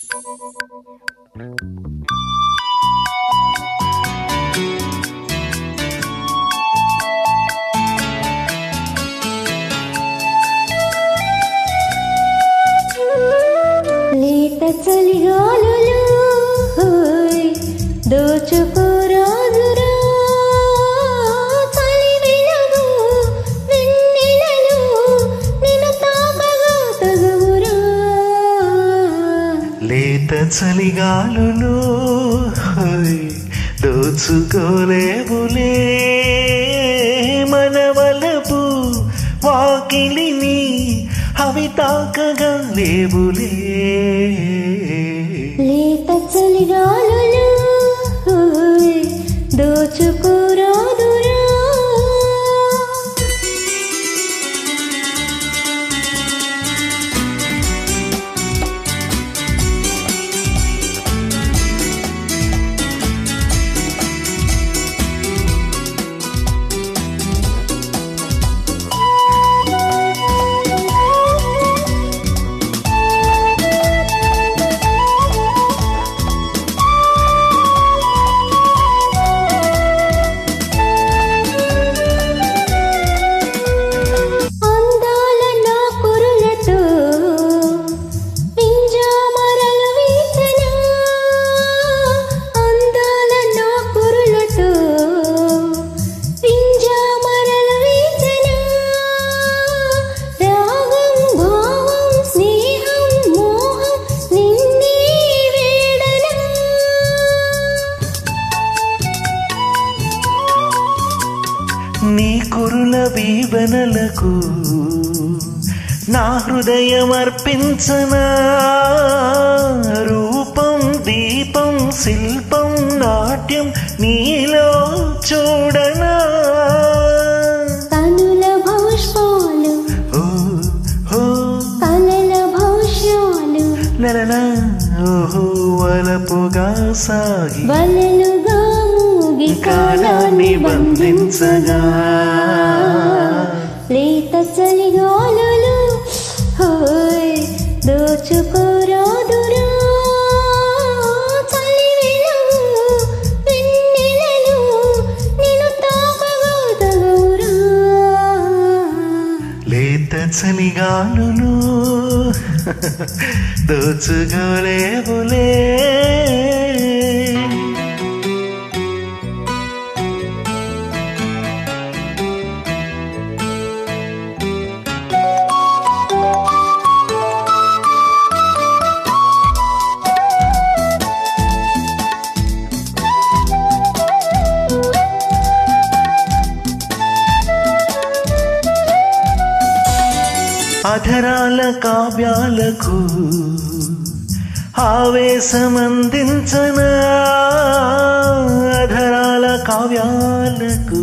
లేత చలిగాలులు హోయ్, దోచుకోరాదురా చలి వెలుగు వెన్నెలలు నిన్ను తాకగా తగువురా లేత చలిగాలులు హోయ్, దోచుకోలేవులే మనవలపు వాకిలిని అవి తాకగా లేవులే లేత చలిగాలులు హోయ్, దోచుకోరాదురా అందాల నా కురులతో పింజామరలు వీచనా అందాల నా కురులతో పింజామరలు వీచనా రాగం భావం స్నేహం మోహం నిన్నే వేడనా నీ కురుల వీవనలకు నా హృదయం అర్పించనా రూపం దీపం శిల్పం నాట్యం నీలో చూడనా కనుల భౌష్పాలు ఓ ఓ కలల భౌష్యాలు లలలా ఓహో వలపుగా సాగి వలలుగా మూగి కాలాన్ని బంధించగా లేత చలిగాలులు హోయ్ దోచుకోరాదురా చలి వెలుగు వెన్నెలలు నిన్ను తాకగా తగురా లేత చలిగాలులు దోచుకోలేవులే అధరాల కావ్యాలకు ఆవేశమందించనా అధరాల కావ్యాలకు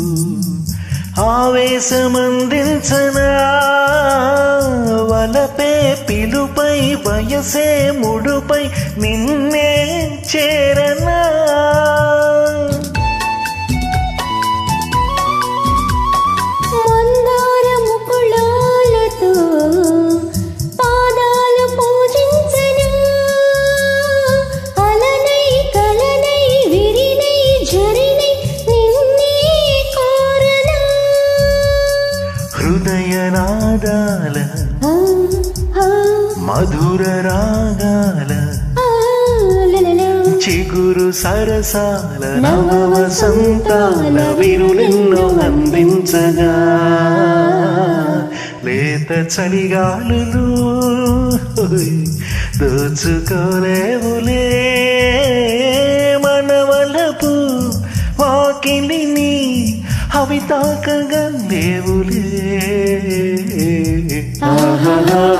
ఆవేశమందించనా వలపే పిలుపై వయసే ముడుపై నిన్నే చేరనా మందార ముకుళాలతో పాదాలు పూజించనా అలనై కలనై విరినై జరినై నిన్నే కోరనా హృదయనాదాల ఆ, ఆ, మధుర రాగాల ఆ, లలలా. చిగురు సరసాల నవ వసంతాల విరులెన్నో అందించగా లేత చలిగాలులు దోచుకోలేవులే మనవలపు వాకిలిని అవి తాకగా లేవులే ఆహా